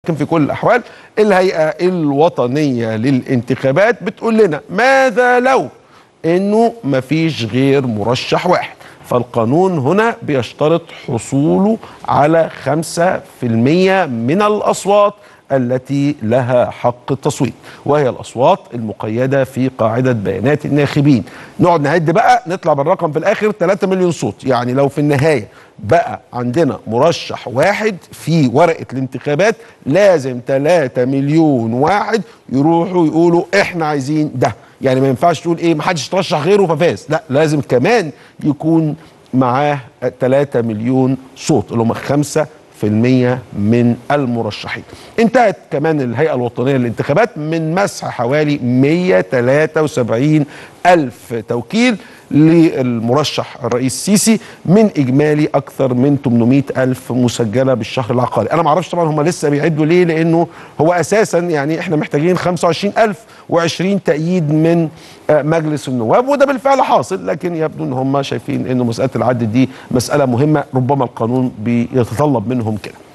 لكن في كل الأحوال الهيئة الوطنية للانتخابات بتقول لنا ماذا لو انه مفيش غير مرشح واحد فالقانون هنا بيشترط حصوله على خمسة في المية من الأصوات التي لها حق التصويت وهي الأصوات المقيدة في قاعدة بيانات الناخبين نقعد نعد بقى نطلع بالرقم في الآخر 3 مليون صوت يعني لو في النهاية بقى عندنا مرشح واحد في ورقة الانتخابات لازم 3 مليون واحد يروحوا يقولوا احنا عايزين ده يعني ما ينفعش تقول ايه ما حدش ترشح غيره ففاز لا لازم كمان يكون معاه 3 مليون صوت اللي هم 5 في المية من المرشحين انتهت كمان الهيئة الوطنية للانتخابات من مسح حوالي 173 ألف توكيل للمرشح الرئيس السيسي من إجمالي أكثر من 800 ألف مسجلة بالشهر العقاري أنا معرفش طبعا هم لسه بيعدوا ليه لأنه هو أساسا يعني إحنا محتاجين 25 ألف و20 تأييد من مجلس النواب وده بالفعل حاصل لكن يبدو ان هم شايفين انه مساله العد دي مساله مهمه ربما القانون بيتطلب منهم كده